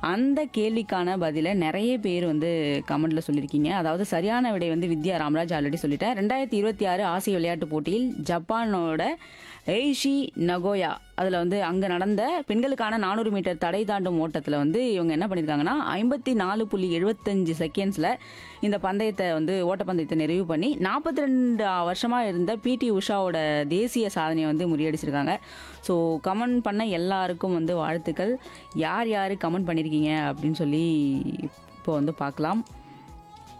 அந்த கேள்விக்கான பதிலை நிறைய பேர் வந்து கமெண்ட்ல சொல்லியிருக்கீங்க அதாவது சரியான விடை வந்து வித்யா ராமராஜ் ஆல்ரெடி சொல்லிட்டேன் ரெண்டாயிரத்தி இருபத்தி ஆறு ஆசிய விளையாட்டுப் போட்டியில் ஜப்பானோட எய்ஷி நகோயா அதில் வந்து அங்கே நடந்த பெண்களுக்கான நானூறு மீட்டர் தடை தாண்டும் ஓட்டத்தில் வந்து இவங்க என்ன பண்ணியிருக்காங்கன்னா ஐம்பத்தி நாலு புள்ளி எழுபத்தஞ்சு செகண்ட்ஸில் இந்த பந்தயத்தை வந்து ஓட்டப்பந்தயத்தை நிறைவு பண்ணி நாற்பத்தி ரெண்டு வருஷமாக இருந்த பிடி உஷாவோட தேசிய சாதனையை வந்து முறியடிச்சிருக்காங்க ஸோ கமெண்ட் பண்ண எல்லாருக்கும் வந்து வாழ்த்துக்கள் யார் யார் கமெண்ட் பண்ணியிருக்கீங்க அப்படின்னு சொல்லி இப்போ வந்து பார்க்கலாம்